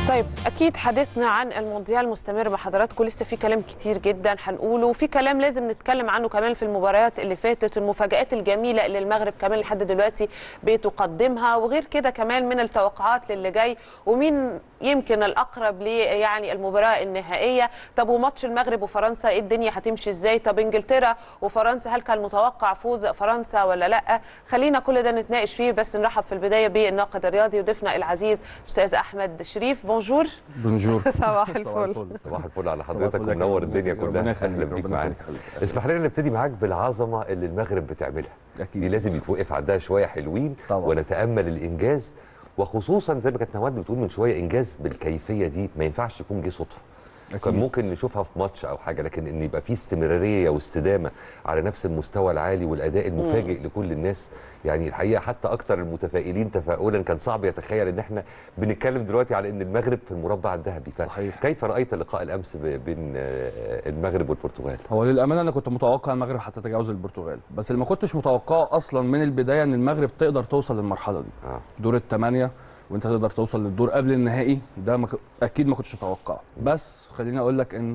طيب اكيد حديثنا عن المونديال مستمر مع حضراتكم لسه في كلام كتير جدا هنقوله وفي كلام لازم نتكلم عنه كمان في المباريات اللي فاتت المفاجات الجميله اللي المغرب كمان لحد دلوقتي بتقدمها وغير كده كمان من التوقعات للي جاي ومين يمكن الاقرب ل يعني المباراه النهائيه طب وماتش المغرب وفرنسا ايه الدنيا هتمشي ازاي طب انجلترا وفرنسا هل كان متوقع فوز فرنسا ولا لا خلينا كل ده نتناقش فيه بس نرحب في البدايه بالناقد الرياضي وضيفنا العزيز استاذ احمد شريف بونجور بونجور صباح الفل صباح الفل على حضرتك الفل يا ومنور كابتن. الدنيا ربنا كلها يخليك، اهلا بيك ربنا معانا يخليك. اسمح لنا نبتدي معاك بالعظمه اللي المغرب بتعملها أكيد. دي لازم يتوقف عندها شويه حلوين طبعا. ونتامل الانجاز وخصوصا زي ما كانت نواد بتقول من شويه انجاز بالكيفيه دي ما ينفعش يكون جه صدفه كان أكيد. ممكن نشوفها في ماتش او حاجه لكن ان يبقى في استمراريه واستدامه على نفس المستوى العالي والاداء المفاجئ لكل الناس يعني الحقيقه حتى اكتر المتفائلين تفاؤلا كان صعب يتخيل ان احنا بنتكلم دلوقتي على ان المغرب في المربع الذهبي صحيح. كيف رايت اللقاء الامس ب- بين آه، المغرب والبرتغال هو للامانه انا كنت متوقع المغرب هتتجاوز البرتغال بس اللي ما كنتش متوقعه اصلا من البدايه ان المغرب تقدر توصل للمرحله دي اه دور الثمانيه وانت تقدر توصل للدور قبل النهائي ده ما ك... اكيد ما كنتش متوقعه بس خليني اقول لك ان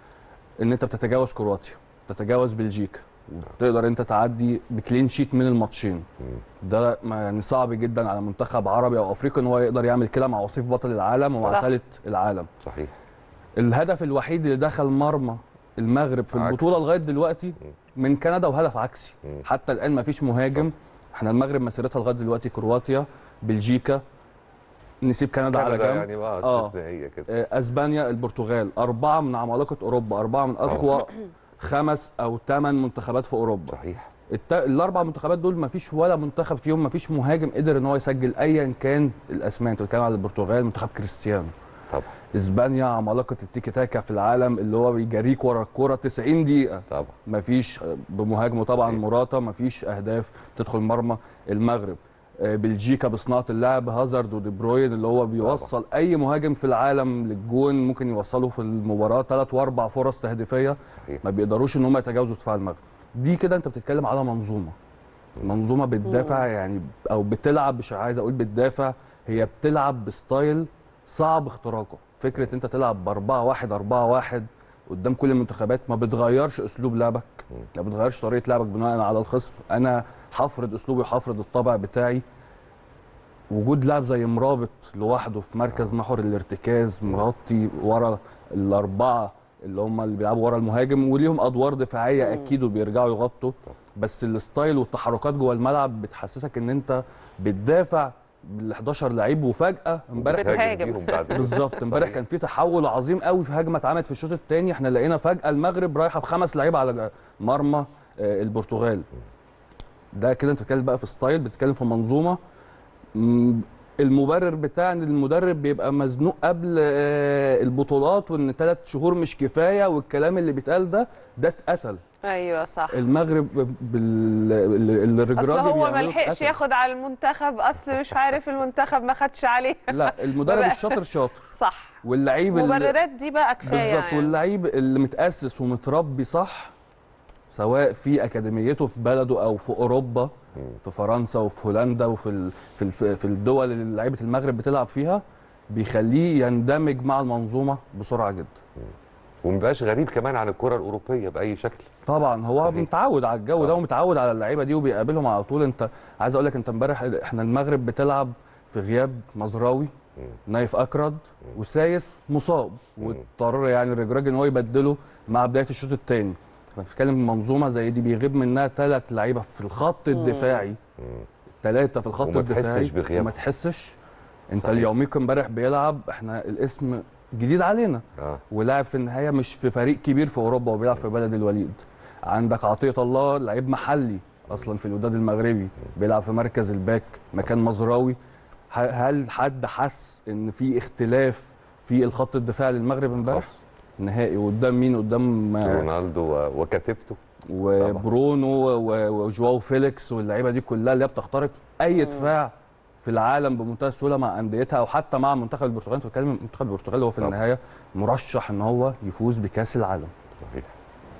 ان انت بتتجاوز كرواتيا تتجاوز بلجيكا تقدر انت تعدي بكلين شيت من الماتشين ده ما يعني صعب جدا على منتخب عربي او افريقي ان هو يقدر يعمل كده مع وصيف بطل العالم ومع صح. ثالث العالم صحيح الهدف الوحيد اللي دخل مرمى المغرب في عكسي. البطوله لغايه دلوقتي من كندا وهدف عكسي مم. حتى الان ما فيش مهاجم احنا المغرب مسيرتها لغايه دلوقتي كرواتيا بلجيكا نسيب كندا, على كندا جنب يعني اه آه. استثنائيه كده آه، اسبانيا البرتغال اربعه من عمالقه اوروبا اربعه من اقوى خمس او ثمان منتخبات في اوروبا صحيح الت... الاربع منتخبات دول ما فيش ولا منتخب فيهم ما فيش مهاجم قدر ان هو يسجل ايا كان الاسماء انت بتتكلم على البرتغال منتخب كريستيانو طبعا اسبانيا عمالقه التيكي تاكا في العالم اللي هو بيجريك ورا الكوره 90 دقيقه طبعا مفيش بمهاجمه طبعا صحيح. موراتا مفيش اهداف تدخل مرمى المغرب آه، بلجيكا بصناعه اللعب هازارد ودي بروين اللي هو بيوصل اي مهاجم في العالم للجون ممكن يوصله في المباراه ثلاث واربع فرص تهديفيه صحيح ما بيقدروش ان هم يتجاوزوا دفاع المغرب دي كده انت بتتكلم على منظومه منظومه بتدافع يعني او بتلعب مش عايز اقول بتدافع هي بتلعب بستايل صعب اختراقه فكره انت تلعب ب 4 1 4 1 قدام كل المنتخبات ما بتغيرش اسلوب لعبك ما بتغيرش طريقه لعبك بناء على الخصم انا هفرض اسلوبي وهفرض الطبع بتاعي وجود لاعب زي مرابط لوحده في مركز محور الارتكاز مغطي ورا الاربعه اللي هم اللي بيلعبوا ورا المهاجم وليهم ادوار دفاعيه اكيد وبيرجعوا يغطوا بس الستايل والتحركات جوه الملعب بتحسسك ان انت بتدافع بال 11 لعيب وفجاه امبارح بتهاجم. بتهاجم بيهم بعد كده. بالظبط امبارح صحيح. كان في تحول عظيم قوي في هجمه اتعملت في الشوط الثاني احنا لقينا فجاه المغرب رايحه بخمس لعيبه على مرمى آه، البرتغال ده كده انت بتتكلم بقى في ستايل بتتكلم في منظومه مم، المبرر بتاع ان المدرب بيبقى مزنوق قبل آه، البطولات وان ثلاث شهور مش كفايه والكلام اللي بيتقال ده ده اتقتل ايوه صح المغرب بال اصل الرجراجي هو ما بيعملوه لحقش اتقتل. ياخد على المنتخب اصل مش عارف المنتخب ما خدش عليه لا المدرب بقى- الشاطر شاطر صح واللعيب اللي- المبررات دي بقى كفايه بالظبط يعني. واللعيب اللي متاسس ومتربي صح سواء في اكاديميته في بلده او في اوروبا في فرنسا وفي هولندا وفي ال... في ال... في الدول اللي لعيبه المغرب بتلعب فيها بيخليه يندمج مع المنظومه بسرعه جدا ومبقاش غريب كمان عن الكره الاوروبيه باي شكل طبعا هو صحيح. متعود على الجو ده طبعا. ومتعود على اللعيبه دي وبيقابلهم على طول انت عايز اقول لك انت امبارح احنا المغرب بتلعب في غياب مزراوي نايف اكرد وسايس مصاب واضطر يعني الرجراج ان هو يبدله مع بدايه الشوط الثاني فبتتكلم منظومه زي دي بيغيب منها ثلاث لعيبه في الخط الدفاعي ثلاثه في الخط وما الدفاعي تحسش بغيابهم. وما تحسش انت صحيح. اليوميك امبارح بيلعب احنا الاسم جديد علينا اه ولاعب في النهايه مش في فريق كبير في اوروبا وبيلعب في بلد الوليد عندك عطيه الله لعيب محلي اصلا في الوداد المغربي بيلعب في مركز الباك مكان مزراوي ه- هل حد حس ان في اختلاف في الخط الدفاعي للمغرب امبارح خالص. نهائي قدام مين قدام آه، رونالدو و- وكتيبته وبرونو و- وجواو فيليكس واللعيبه دي كلها اللي هي بتخترق اي دفاع في العالم بمنتهى السهوله مع انديتها او حتى مع منتخب البرتغال انت بتتكلم منتخب البرتغال هو في طبعا. النهايه مرشح ان هو يفوز بكاس العالم صحيح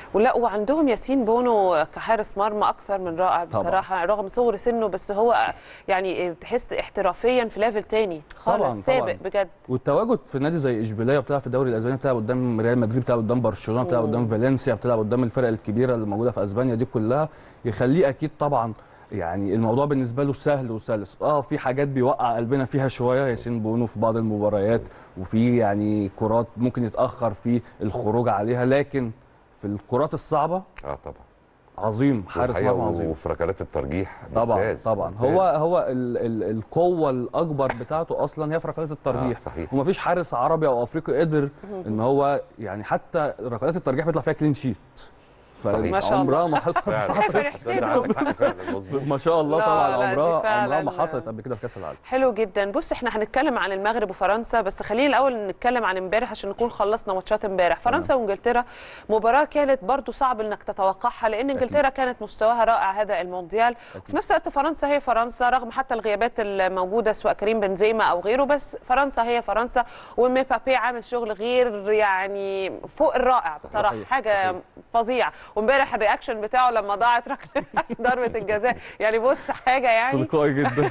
ولا وعندهم ياسين بونو كحارس مرمى اكثر من رائع طبعاً. بصراحه رغم صغر سنه بس هو يعني تحس احترافيا في ليفل تاني خالص طبعاً، سابق طبعاً. بجد والتواجد في نادي زي اشبيليه بتلعب في الدوري الاسباني بتلعب قدام ريال مدريد بتلعب قدام برشلونه بتلعب قدام فالنسيا بتلعب قدام الفرق الكبيره اللي موجوده في اسبانيا دي كلها يخليه اكيد طبعا يعني الموضوع بالنسبه له سهل وسلس اه في حاجات بيوقع قلبنا فيها شويه ياسين بونو في بعض المباريات وفي يعني كرات ممكن يتاخر في الخروج عليها لكن في الكرات الصعبه اه طبعا عظيم حارس والحقيقة مرمى عظيم وفي ركلات الترجيح طبعا ممتاز طبعا ممتاز. هو هو ال ال القوه الاكبر بتاعته اصلا هي في ركلات الترجيح آه، صحيح. ومفيش حارس عربي او افريقي قدر ان هو يعني حتى ركلات الترجيح بيطلع فيها كلين شيت صحيح. ما شاء الله. عمرها ما حصلت فعلا ما حصلت فرح حسين. ده عندك حق فعلا مظبوط ما شاء الله لا، طبعا لا، دي عمرها فعلاً- عمرها ما حصلت قبل كده في كاس العالم حلو جدا بص احنا هنتكلم عن المغرب وفرنسا بس خلينا الاول نتكلم عن امبارح عشان نكون خلصنا ماتشات امبارح فرنسا وانجلترا مباراه كانت برضو صعب انك تتوقعها لان انجلترا كانت مستواها رائع هذا المونديال وفي نفس الوقت فرنسا هي فرنسا رغم حتى الغيابات الموجوده سواء كريم بنزيما او غيره بس فرنسا هي فرنسا ومبابي عامل شغل غير يعني فوق الرائع بصراحه صحيح، حاجه فظيع وامبارح الرياكشن بتاعه لما ضاعت ركله ضربه الجزاء يعني بص حاجه يعني تلقائي جدا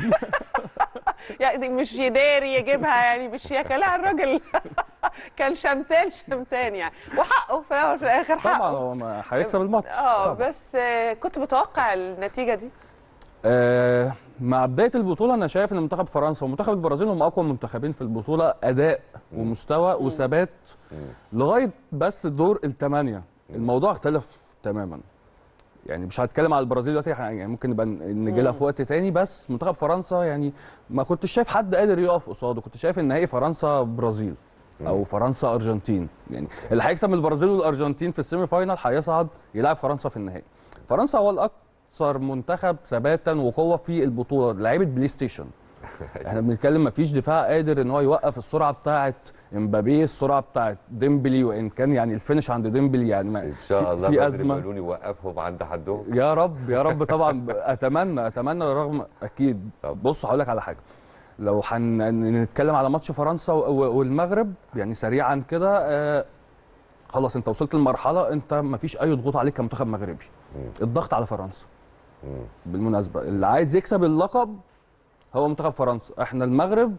يعني مش يداري يجيبها يعني بالشياكه لا الراجل كان شمتان شمتان يعني وحقه في الاول وفي الاخر طبعا حقه هو ما هيكسب الماتش اه طبعاً. بس آه، كنت متوقع النتيجه دي آه، مع بدايه البطوله انا شايف ان منتخب فرنسا ومنتخب البرازيل هم اقوى منتخبين في البطوله اداء ومستوى وثبات لغايه بس دور الثمانيه الموضوع اختلف تماما يعني مش هتكلم على البرازيل دلوقتي يعني ممكن نبقى نجي لها في وقت تاني بس منتخب فرنسا يعني ما كنتش شايف حد قادر يقف قصاده كنت شايف ان هي فرنسا برازيل او فرنسا ارجنتين يعني اللي هيكسب من البرازيل والارجنتين في السيمي فاينال هيصعد يلعب فرنسا في النهائي فرنسا هو الاكثر منتخب ثباتا وقوه في البطوله لعيبه بلاي ستيشن احنا بنتكلم ما فيش دفاع قادر ان هو يوقف السرعه بتاعه امبابي السرعه بتاعه ديمبلي وان كان يعني الفينش عند ديمبلي يعني ما ان شاء في- الله في بدري ازمه بيقولوا يوقفهم عند حدهم يا رب يا رب طبعا اتمنى اتمنى رغم اكيد طب. بص هقول لك على حاجه لو هنتكلم على ماتش فرنسا و- و- والمغرب يعني سريعا كده آه خلاص انت وصلت لمرحله انت ما فيش اي ضغوط عليك كمنتخب مغربي الضغط على فرنسا مم. بالمناسبه اللي عايز يكسب اللقب هو منتخب فرنسا احنا المغرب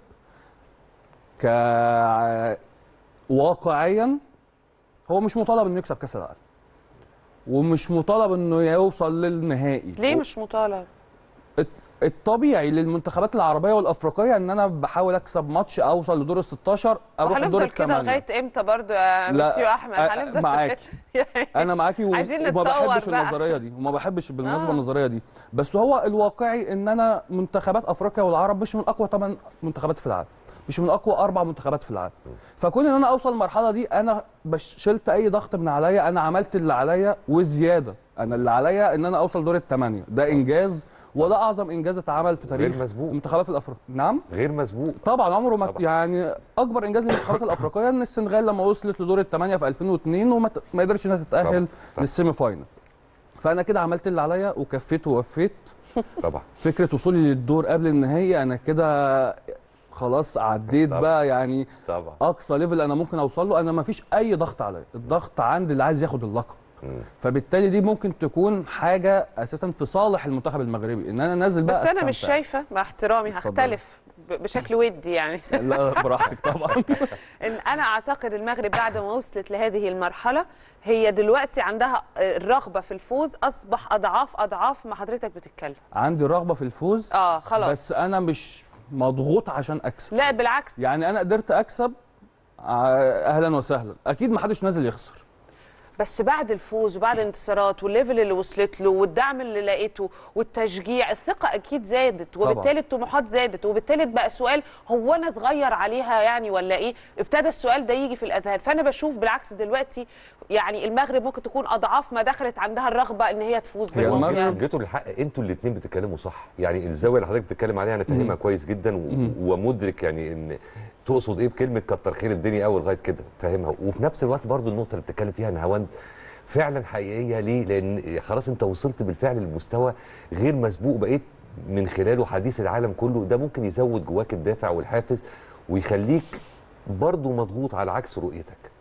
ك واقعيا هو مش مطالب انه يكسب كاس العالم ومش مطالب انه يوصل للنهائي ليه مش مطالب الطبيعي للمنتخبات العربيه والافريقيه ان انا بحاول اكسب ماتش اوصل لدور ال 16 اروح لدور هنفضل كده الثمانيه لغايه امتى برضو يا لا، مسيو احمد أ- هنفضل معاكي. يعني انا معاكي و- عايزين وما نتطور بحبش بقى. النظريه دي وما بحبش بالمناسبه آه. النظريه دي بس هو الواقعي ان انا منتخبات افريقيا والعرب مش من اقوى ثمان منتخبات في العالم مش من اقوى اربع منتخبات في العالم فكون ان انا اوصل المرحله دي انا بش- شلت اي ضغط من عليا انا عملت اللي عليا وزياده انا اللي عليا ان انا اوصل دور الثمانيه ده انجاز وده اعظم انجاز اتعمل في تاريخ غير مسبوق. المنتخبات الافريقيه نعم غير مسبوق طبعا عمره ما طبعاً. يعني اكبر انجاز للمنتخبات الافريقيه ان السنغال لما وصلت لدور الثمانيه في 2002 وما ت- ما قدرتش انها تتاهل طبعاً. طبعاً. للسيمي فاينل فانا كده عملت اللي عليا وكفيت ووفيت طبعا فكره وصولي للدور قبل النهائي انا كده خلاص عديت طبعاً. بقى يعني طبعا اقصى ليفل انا ممكن اوصل له انا ما فيش اي ضغط عليا الضغط عند اللي عايز ياخد اللقب مم. فبالتالي دي ممكن تكون حاجه اساسا في صالح المنتخب المغربي ان انا نازل بقى بس انا مش أستمتع. شايفه مع احترامي اتفضلي. هختلف ب- بشكل ودي يعني لا براحتك طبعا ان انا اعتقد المغرب بعد ما وصلت لهذه المرحله هي دلوقتي عندها الرغبه في الفوز اصبح اضعاف اضعاف ما حضرتك بتتكلم عندي رغبه في الفوز اه خلاص بس انا مش مضغوط عشان اكسب لا بالعكس يعني انا قدرت اكسب ع- اهلا وسهلا اكيد ما حدش نازل يخسر بس بعد الفوز وبعد الانتصارات والليفل اللي وصلت له والدعم اللي لقيته والتشجيع الثقه اكيد زادت طبعاً. وبالتالي الطموحات زادت وبالتالي بقى سؤال هو انا صغير عليها يعني ولا ايه ابتدى السؤال ده يجي في الاذهان فانا بشوف بالعكس دلوقتي يعني المغرب ممكن تكون اضعاف ما دخلت عندها الرغبه ان هي تفوز هي بالمونديال المغرب- جيتوا للحق انتوا الاثنين بتتكلموا صح يعني الزاويه اللي حضرتك بتتكلم عليها انا فاهمها كويس جدا و... ومدرك يعني ان تقصد ايه بكلمه كتر خير الدنيا قوي لغايه كده فاهمها وفي نفس الوقت برضو النقطه اللي بتتكلم فيها نهاوند فعلا حقيقيه ليه؟ لان خلاص انت وصلت بالفعل لمستوى غير مسبوق بقيت من خلاله حديث العالم كله ده ممكن يزود جواك الدافع والحافز ويخليك برضو مضغوط على عكس رؤيتك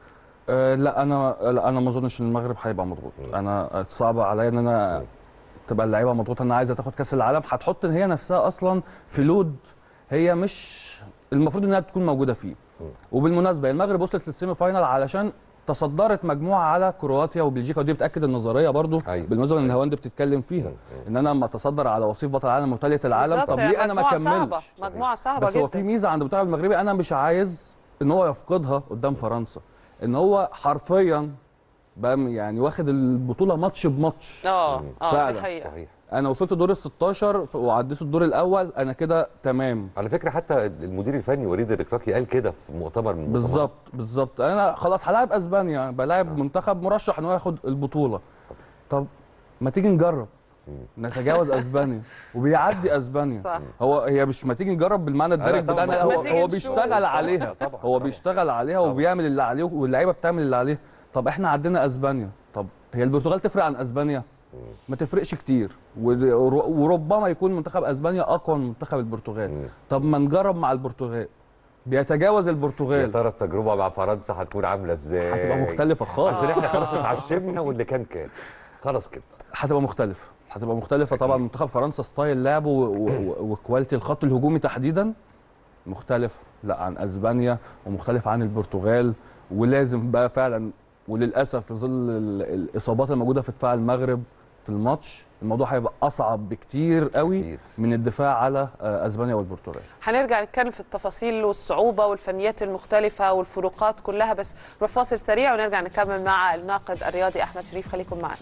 أه لا انا لا انا ما اظنش ان المغرب هيبقى مضغوط مم. انا صعب عليا ان انا مم. تبقى اللعيبه مضغوطه ان عايزه تاخد كاس العالم هتحط ان هي نفسها اصلا في لود هي مش المفروض انها تكون موجوده فيه مم. وبالمناسبه المغرب وصلت للسيمي فاينال علشان تصدرت مجموعه على كرواتيا وبلجيكا ودي بتاكد النظريه برضو أيوة. بالمناسبه ان هواند بتتكلم فيها ان انا لما اتصدر على وصيف بطل العالم وثالث العالم بالظبط، طب هي ليه انا ما مجموعة صعبة، كملش مجموعه صعبه بس جدا هو في ميزه عند المنتخب المغربي انا مش عايز ان هو يفقدها قدام فرنسا ان هو حرفيا بقى يعني واخد البطوله ماتش بماتش اه اه فعلا. دي حقيقه صحيح انا وصلت دور ال 16 وعديت الدور الاول انا كده تمام على فكره حتى المدير الفني وليد الركراكي قال كده في مؤتمر من المؤتمرات. بالظبط بالظبط انا خلاص هلاعب اسبانيا بلاعب منتخب مرشح ان هو ياخد البطوله طب ما تيجي نجرب نتجاوز اسبانيا وبيعدي اسبانيا صح هو هي مش ما تيجي نجرب بالمعنى الدارج طبعاً. بتاعنا ما هو تيجي هو نشوف. بيشتغل عليها طبعاً، هو طبعاً. بيشتغل عليها طبعاً. وبيعمل اللي عليه واللعيبه بتعمل اللي عليه طب احنا عدينا اسبانيا طب هي البرتغال تفرق عن اسبانيا ما تفرقش كتير ور- وربما يكون منتخب اسبانيا اقوى من منتخب البرتغال مم. طب ما نجرب مع البرتغال بيتجاوز يا البرتغال ترى التجربه مع فرنسا هتكون عامله ازاي هتبقى مختلفة خالص عشان احنا خلاص اتعشمنا واللي كان كان خلاص كده هتبقى مختلفة هتبقى مختلفة طبعا منتخب فرنسا ستايل لعبه و- و- و- وكواليتي الخط الهجومي تحديدا مختلف لا عن اسبانيا ومختلف عن البرتغال ولازم بقى فعلا وللاسف في ظل ال- الاصابات الموجوده في دفاع المغرب في الماتش الموضوع هيبقى اصعب بكتير قوي أكيد. من الدفاع على آه، اسبانيا والبرتغال هنرجع نتكلم في التفاصيل والصعوبه والفنيات المختلفه والفروقات كلها بس نروح فاصل سريع ونرجع نكمل مع الناقد الرياضي احمد شريف خليكم معانا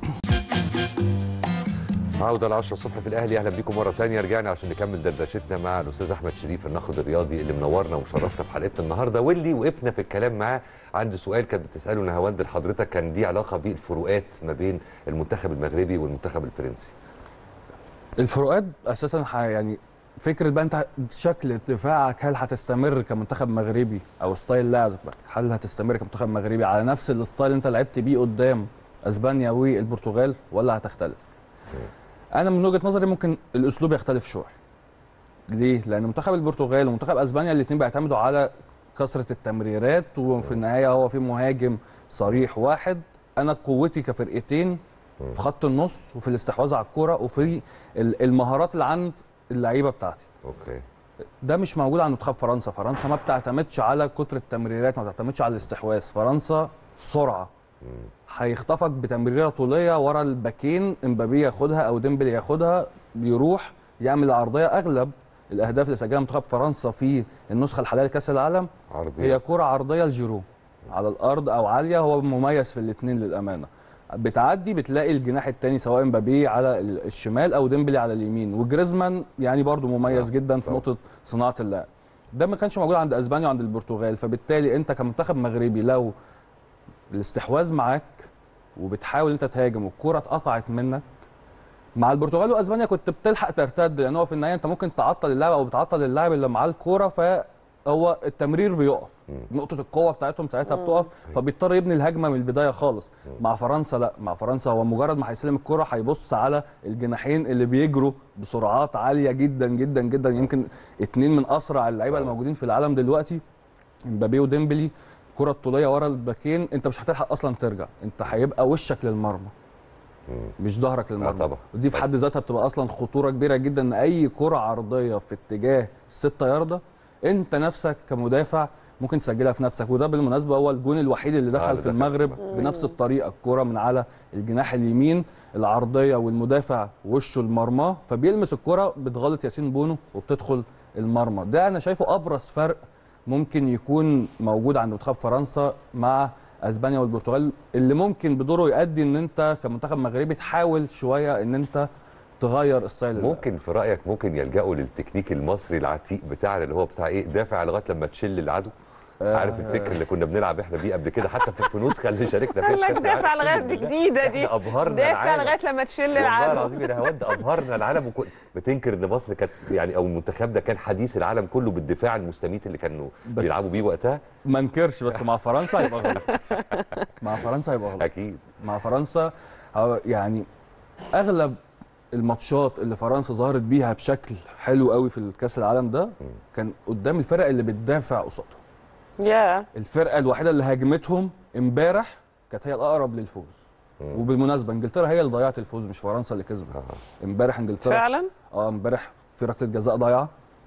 عودة ل 10 الصبح في الاهلي اهلا بيكم مره ثانيه رجعنا عشان نكمل دردشتنا مع الاستاذ احمد شريف الناقد الرياضي اللي منورنا ومشرفنا في حلقتنا النهارده واللي وقفنا في الكلام معاه عند سؤال كانت بتساله نهاوند لحضرتك كان ليه علاقه بالفروقات ما بين المنتخب المغربي والمنتخب الفرنسي الفروقات اساسا ح- يعني فكره بقى انت شكل دفاعك هل هتستمر كمنتخب مغربي او ستايل لعبك هل هتستمر كمنتخب مغربي على نفس الستايل اللي انت لعبت بيه قدام اسبانيا والبرتغال ولا هتختلف انا من وجهه نظري ممكن الاسلوب يختلف شويه ليه لان منتخب البرتغال ومنتخب اسبانيا الاثنين بيعتمدوا على كثره التمريرات وفي النهايه هو في مهاجم صريح واحد انا قوتي كفرقتين في خط النص وفي الاستحواذ على الكوره وفي ال- المهارات اللي عند اللعيبه بتاعتي اوكي ده مش موجود عند منتخب فرنسا فرنسا ما بتعتمدش على كتر التمريرات ما بتعتمدش على الاستحواذ فرنسا سرعه هيخطفك بتمريره طوليه ورا الباكين امبابي ياخدها او ديمبلي ياخدها بيروح يعمل عرضيه اغلب الاهداف اللي سجلها منتخب فرنسا في النسخه الحاليه لكاس العالم عرضي هي كرة عرضية لجيرو على الأرض أو عالية هو مميز في الاثنين للأمانة بتعدي بتلاقي الجناح الثاني سواء مبابي على ال- الشمال أو ديمبلي على اليمين وجريزمان يعني برضو مميز آه، جدا في طبعا. نقطة صناعة اللعب ده ما كانش موجود عند اسبانيا وعند البرتغال فبالتالي انت كمنتخب مغربي لو الاستحواذ معاك وبتحاول انت تهاجم والكرة اتقطعت منك مع البرتغال واسبانيا كنت بتلحق ترتد لان هو في النهايه انت ممكن تعطل اللاعب او بتعطل اللاعب اللي معاه الكوره فهو التمرير بيقف مم. نقطه القوه بتاعتهم ساعتها بتقف فبيضطر يبني الهجمه من البدايه خالص مع فرنسا لا مع فرنسا هو مجرد ما هيستلم الكره هيبص على الجناحين اللي بيجروا بسرعات عاليه جدا جدا جدا يمكن اتنين من اسرع اللعيبه آه. الموجودين في العالم دلوقتي امبابي وديمبلي الكره الطوليه ورا الباكين انت مش هتلحق اصلا ترجع انت هيبقى وشك للمرمى مم. مش ظهرك للمرمى طبعا. ودي في حد ذاتها بتبقى اصلا خطوره كبيره جدا ان اي كره عرضيه في اتجاه الستة ياردة انت نفسك كمدافع ممكن تسجلها في نفسك وده بالمناسبه هو الجون الوحيد اللي آه، دخل اللي في دخل. المغرب بنفس الطريقه الكره من على الجناح اليمين العرضيه والمدافع وشه المرمى فبيلمس الكره بتغلط ياسين بونو وبتدخل المرمى ده انا شايفه ابرز فرق ممكن يكون موجود عند منتخب فرنسا مع اسبانيا والبرتغال اللي ممكن بدوره يؤدي ان انت كمنتخب مغربي تحاول شويه ان انت تغير ستايل اللعب. ممكن في رايك ممكن يلجأوا للتكنيك المصري العتيق بتاعنا اللي هو بتاع ايه دافع لغايه لما تشل العدو عارف الفكر اللي كنا بنلعب احنا بيه قبل كده حتى في في نسخه اللي شاركنا فيها قال في لك كأس العالم. دافع لغايه أقسم دي بالله. جديده دي احنا ابهرنا دافع العالم. لغايه لما تشل والله العدو العظيم يا نهاوند ابهرنا العالم وكل بتنكر ان مصر كانت يعني او المنتخب ده كان حديث العالم كله بالدفاع المستميت اللي كانوا بس- بيلعبوا بيه وقتها ما انكرش بس مع فرنسا هيبقى غلط مع فرنسا هيبقى غلط اكيد مع فرنسا هو يعني اغلب الماتشات اللي فرنسا ظهرت بيها بشكل حلو قوي في الكاس العالم ده كان قدام الفرق اللي بتدافع قصادها يا الفرقه الوحيده اللي هاجمتهم امبارح كانت هي الاقرب للفوز مم. وبالمناسبه انجلترا هي اللي ضيعت الفوز مش فرنسا اللي كسبت آه. امبارح انجلترا فعلا اه امبارح في ركله جزاء ضايعه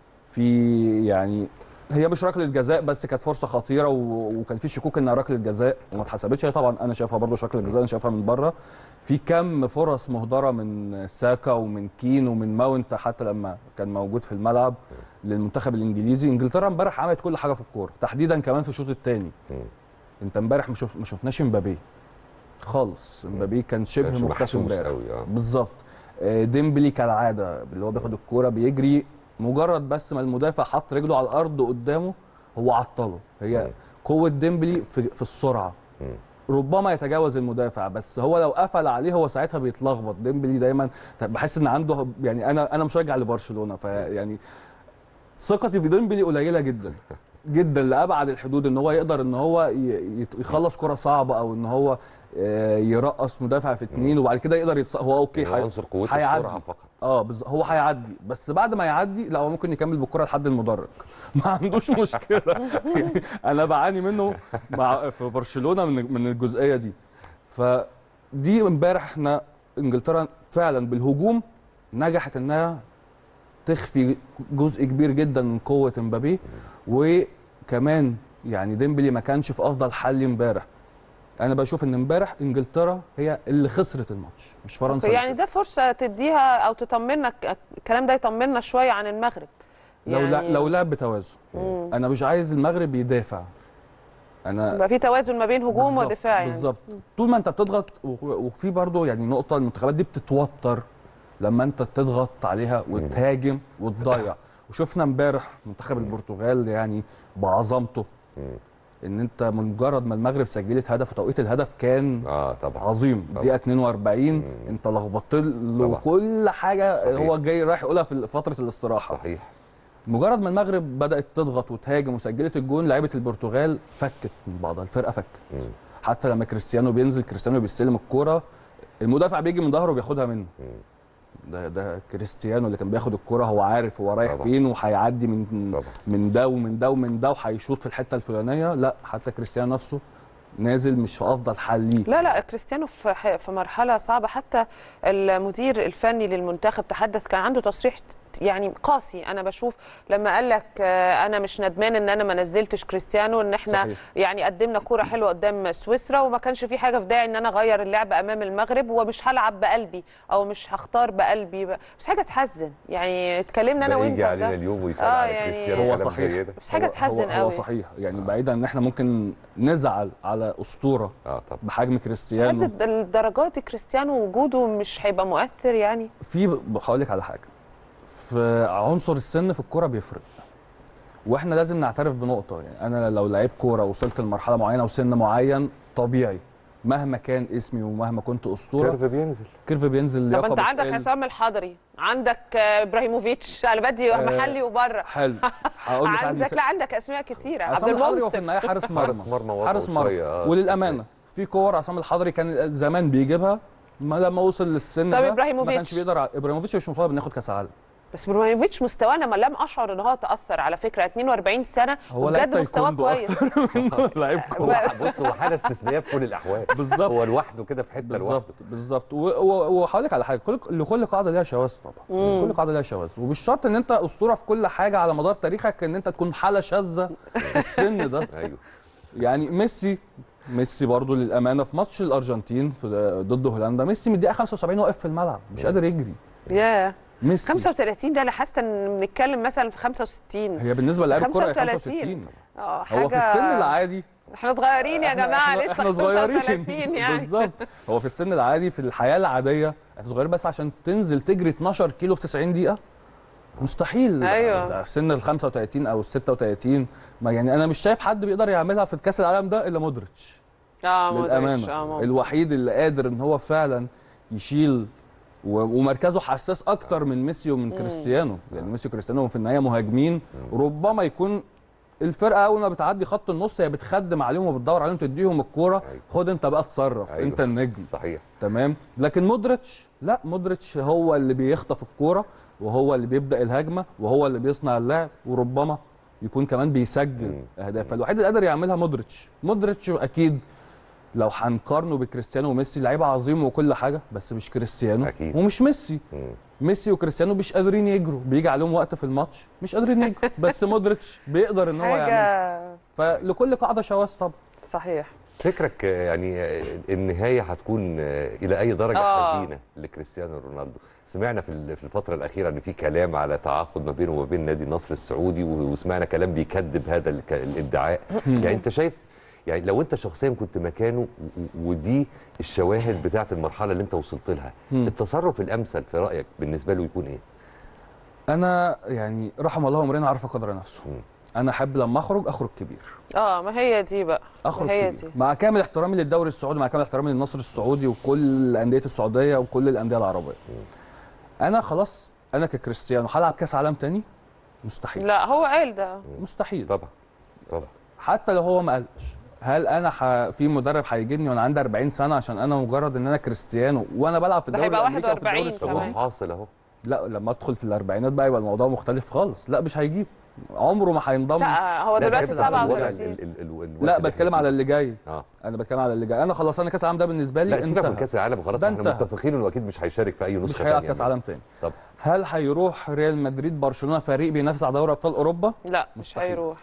في يعني هي مش ركله جزاء بس كانت فرصه خطيره و... وكان في شكوك انها ركله جزاء وما اتحسبتش هي طبعا انا شايفها برضه ركله جزاء انا شايفها من بره في كم فرص مهدره من ساكا ومن كين ومن ماونت حتى لما كان موجود في الملعب للمنتخب الانجليزي انجلترا امبارح عملت كل حاجه في الكوره تحديدا كمان في الشوط الثاني مم. انت امبارح ما شوف- ما شفناش امبابي خالص امبابي كان شبه كانش مختفي محسوس امبارح قوي اه بالظبط آه، ديمبلي كالعاده اللي هو بياخد الكوره بيجري مجرد بس ما المدافع حط رجله على الارض قدامه هو عطله هي مم. قوه ديمبلي في, في السرعه مم. ربما يتجاوز المدافع بس هو لو قفل عليه هو ساعتها بيتلخبط ديمبلي دايما بحس ان عنده يعني انا انا مشجع لبرشلونه فيعني ثقتي في ديمبلي قليله جدا جدا لابعد الحدود ان هو يقدر ان هو ي- يت- يخلص كره صعبه او ان هو آه، يرقص مدافع في اتنين وبعد كده يقدر يتص... هو اوكي يعني حي- عنصر قوته هيعدي. السرعه فقط اه بز... هو هيعدي بس بعد ما يعدي لا هو ممكن يكمل بالكره لحد المدرج ما عندوش مشكله يعني انا بعاني منه مع في برشلونه من من الجزئيه دي فدي امبارح احنا انجلترا فعلا بالهجوم نجحت انها تخفي جزء كبير جدا من قوه امبابي وكمان يعني ديمبلي ما كانش في افضل حال امبارح انا بشوف ان امبارح انجلترا هي اللي خسرت الماتش مش فرنسا أوكي، اللي يعني ده فرصه تديها او تطمنا الكلام ده يطمنا شويه عن المغرب لو لا يعني لو لعب بتوازن مم. انا مش عايز المغرب يدافع انا يبقى في توازن ما بين هجوم بالظبط- ودفاع يعني بالظبط طول ما انت بتضغط و- وفي برضه يعني نقطه المنتخبات دي بتتوتر لما انت تضغط عليها وتهاجم وتضيع وشفنا امبارح منتخب البرتغال يعني بعظمته مم. ان انت مجرد ما المغرب سجلت هدف وتوقيت الهدف كان اه طبعا عظيم طبعا. دقيقه 42 مم. انت لخبطت له طبعا. كل حاجه صحيح. هو جاي رايح يقولها في فتره الاستراحه صحيح مجرد ما المغرب بدات تضغط وتهاجم وسجلت الجون لعيبه البرتغال فكت من بعضها الفرقه فكت مم. حتى لما كريستيانو بينزل كريستيانو بيستلم الكوره المدافع بيجي من ظهره وبياخدها منه مم. ده ده كريستيانو اللي كان بياخد الكوره هو عارف هو رايح طبعا. فين وهيعدي من طبعا. من ده ومن ده ومن ده وهيشوط في الحته الفلانيه لا حتى كريستيانو نفسه نازل مش في افضل حال ليه لا لا كريستيانو في ح- في مرحله صعبه حتى المدير الفني للمنتخب تحدث كان عنده تصريح يعني قاسي انا بشوف لما قال لك آه، انا مش ندمان ان انا ما نزلتش كريستيانو ان احنا صحيح. يعني قدمنا كوره حلوه قدام سويسرا وما كانش في حاجه في داعي ان انا اغير اللعب امام المغرب ومش هلعب بقلبي او مش هختار بقلبي بس حاجه تحزن يعني اتكلمنا انا بقى وانت يجي في علينا ده. اليوم ويتقال آه، على يعني- كريستيانو هو كلام صحيح. زي ده بس حاجه هو- تحزن هو, هو قوي صحيح يعني بعيدا ان احنا ممكن نزعل على اسطوره اه طبعا بحجم كريستيانو لحد الدرجات كريستيانو وجوده مش هيبقى مؤثر يعني في هقول لك على حاجه في عنصر السن في الكوره بيفرق واحنا لازم نعترف بنقطه يعني انا لو لعيب كوره وصلت لمرحله معينه وسن معين طبيعي مهما كان اسمي ومهما كنت اسطوره كيرف بينزل كيرف بينزل طب اللياقه انت عندك بتقل. حسام الحضري عندك آه، ابراهيموفيتش انا بدي آه، محلي وبره حلو هقول لك عندي عندك س- لا عندك اسماء كتيره عبد عصام الحضري هو في المنصف النهايه حارس مرمى حارس مرمى وضعه حارس مرمى شوية، آه. وللامانه في كور عصام الحضري كان زمان بيجيبها ما لما وصل للسن طب ده ما إبراهيموفيتش؟ كانش بيقدر ع- ابراهيموفيتش مش مطالب انه ياخد كاس عالم بس ابراهيموفيتش مستواه انا ما لم اشعر ان هو تاثر على فكره 42 سنه هو لعيب بجد مستواه تايكوندو كويس اكتر منه لعيب كوره هو بص هو حاله استثنائيه في كل الاحوال بالظبط. هو لوحده كده في حته بالظبط لوحده بالظبط و- و- وهقول لك على حاجه كل لكل قاعده ليها شواذ طبعا كل قاعده ليها شواذ ومش شرط ان انت اسطوره في كل حاجه على مدار تاريخك ان انت تكون حاله شاذه في السن ده ايوه يعني ميسي ميسي برضو للامانه في ماتش الارجنتين في ضد هولندا ميسي من الدقيقه 75 واقف في الملعب مش قادر يجري يا ميسي 35 ده انا حاسه ان بنتكلم مثلا في 65 هي بالنسبه للاعب الكوره هي 35. 65 اه هو في حاجة- السن العادي احنا صغيرين يا إحنا- جماعه إحنا- لسه احنا صغيرين 35 يعني بالظبط هو في السن العادي في الحياه العاديه احنا صغيرين بس عشان تنزل تجري 12 كيلو في 90 دقيقه مستحيل أيوة. ده سن ال 35 او ال 36 ما يعني انا مش شايف حد بيقدر يعملها في الكاس العالم ده الا مودريتش اه مودريتش، للامانه اه مودريتش. الوحيد اللي قادر ان هو فعلا يشيل و- ومركزه حساس اكتر من ميسي ومن كريستيانو يعني ميسي وكريستيانو في النهايه مهاجمين ربما يكون الفرقه اول ما بتعدي خط النص هي بتخدم عليهم وبتدور عليهم تديهم الكوره أيوة. خد انت بقى اتصرف أيوة. انت النجم صحيح تمام لكن مودريتش لا مودريتش هو اللي بيخطف الكوره وهو اللي بيبدا الهجمه وهو اللي بيصنع اللعب وربما يكون كمان بيسجل مم. اهداف فالوحيد اللي قادر يعملها مودريتش مودريتش اكيد لو هنقارنه بكريستيانو وميسي لعيبه عظيم وكل حاجه بس مش كريستيانو أكيد. ومش ميسي مم. ميسي وكريستيانو مش قادرين يجروا بيجي عليهم وقت في الماتش مش قادرين يجروا بس مودريتش بيقدر ان هو يعمل حاجه فلكل قاعده شواذ طبعا صحيح فكرك آه، يعني آه، النهايه هتكون آه، الى اي درجه آه. حزينه لكريستيانو رونالدو سمعنا في ال- في الفتره الاخيره ان في كلام على تعاقد ما بينه وما بين نادي النصر السعودي و- وسمعنا كلام بيكذب هذا الك- الادعاء يعني انت شايف يعني لو انت شخصيا كنت مكانه و- و- ودي الشواهد بتاعه المرحله اللي انت وصلت لها مم. التصرف الامثل في رايك بالنسبه له يكون ايه انا يعني رحم الله امرئ عرف قدر نفسه مم. انا احب لما اخرج اخرج كبير اه ما هي دي بقى اخرج ما هي كبير دي مع كامل احترامي للدوري السعودي مع كامل احترامي للنصر السعودي وكل انديه السعوديه وكل الانديه العربيه انا خلاص انا ككريستيانو هلعب كاس عالم تاني مستحيل لا هو قال ده مستحيل طبعا طبعا حتى لو هو ما قالش هل انا ح... في مدرب هيجيبني وانا عندي 40 سنه عشان انا مجرد ان انا كريستيانو وانا بلعب في ده الدوري هيبقى الامريكي وفي الدوري 41 السعودي كمان. حاصل اهو لا لما ادخل في الاربعينات بقى يبقى الموضوع مختلف خالص لا مش هيجيب عمره ما هينضم لا هو لا، دلوقتي بتكلم على الوضع 37 ال- ال- ال- الوقت لا اللي بتكلم احنا على فيه. اللي جاي اه انا بتكلم على اللي جاي انا خلاص انا كاس العالم ده بالنسبه لي لا سيبك من انتهى كاس العالم خلاص ده احنا انتهى. متفقين انه اكيد مش هيشارك في اي نسخه مش هيلعب تانية كاس منه. عالم تاني طب هل هيروح ريال مدريد برشلونه فريق بينافس على دوري ابطال اوروبا لا مش مستحيل. هيروح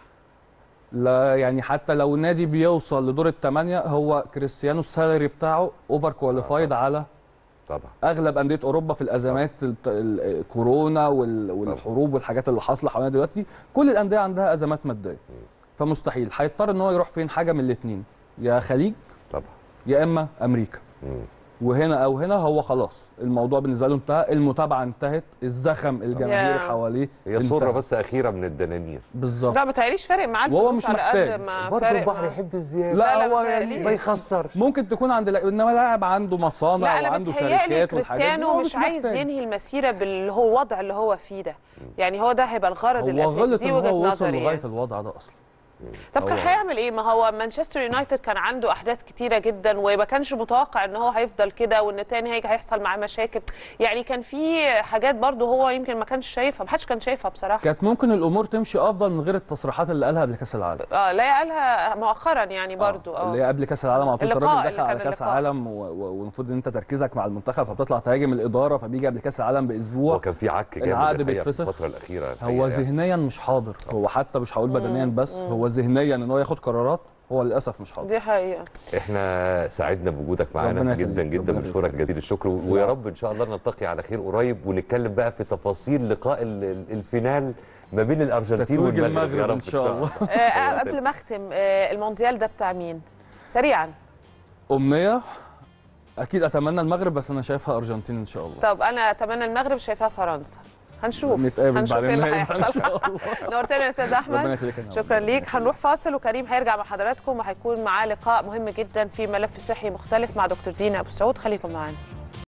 لا يعني حتى لو نادي بيوصل لدور الثمانيه هو كريستيانو السالري بتاعه اوفر كواليفايد على طبعا اغلب انديه اوروبا في الازمات الت- ال- الكورونا وال- والحروب والحاجات اللي حاصله حوالينا دلوقتي كل الانديه عندها ازمات ماديه فمستحيل هيضطر ان هو يروح فين حاجه من الاثنين يا خليج طبعا يا اما امريكا مم. وهنا او هنا هو خلاص الموضوع بالنسبه له انتهى المتابعه انتهت الزخم الجماهيري يا. حواليه هي انتهى. صوره بس اخيره من الدنانير بالظبط لا متهيأليش فارق معاه وهو الفلوس مش على محتاج. قد ما برضه فارق البحر معاه. يحب الزياده لا، لا لا، هو متهيأليش. يعني ما يخسر ممكن تكون عند لا- انما لاعب عنده مصانع لا انا وعنده متهيألي شركات والحاجات دي كريستيانو هو مش عايز محتاج. ينهي المسيره باللي هو الوضع اللي هو فيه ده يعني هو ده هيبقى الغرض هو الاساسي غلط دي ان وجهه هو وصل نظري لغايه يعني. الوضع ده اصلا طب كان هو- هيعمل ايه ما هو مانشستر يونايتد كان عنده احداث كتيره جدا وما كانش متوقع ان هو هيفضل كده وان تاني هيجي هيحصل معاه مشاكل يعني كان في حاجات برضه هو يمكن ما كانش شايفها ما حدش كان شايفها بصراحه كانت ممكن الامور تمشي افضل من غير التصريحات اللي قالها قبل كاس العالم اه لا قالها مؤخرا يعني برضه اللي هي اه قبل كاس العالم على طول اللقاء الراجل اللي داخل على كان كاس اللقاء. عالم و- و- والمفروض ان انت تركيزك مع المنتخب فبتطلع تهاجم الاداره فبيجي قبل كاس العالم باسبوع هو كان في عك جامد العقد الحقيقة في بيتفسخ. الفتره الاخيره الحقيقة هو يعني. ذهنيا مش حاضر هو حتى مش هقول بدنيا بس هو ذهنيا ان هو ياخد قرارات هو للاسف مش حاضر دي حقيقه احنا سعدنا بوجودك معانا ربنا جدا يخليك، جدا ربنا بشكرك يخليك. جزيل الشكر ويا رب ان شاء الله نلتقي على خير قريب ونتكلم بقى في تفاصيل لقاء ال- ال- الفينال ما بين الارجنتين تتويج والمغرب يا المغرب رب إن شاء الله. آه قبل ما اختم آه المونديال ده بتاع مين سريعا امنيه اكيد اتمنى المغرب بس انا شايفها ارجنتين ان شاء الله طب انا اتمنى المغرب شايفاها فرنسا هنشوف نتقابل هنشوف بعد ايه اللي النهائي ان هيحصل شاء الله نورتنا يا استاذ ربنا احمد يخليك يا نعم. شكرا ربنا ليك يخليك. هنروح فاصل وكريم هيرجع مع حضراتكم وهيكون معاه لقاء مهم جدا في ملف صحي مختلف مع دكتور دينا ابو السعود خليكم معانا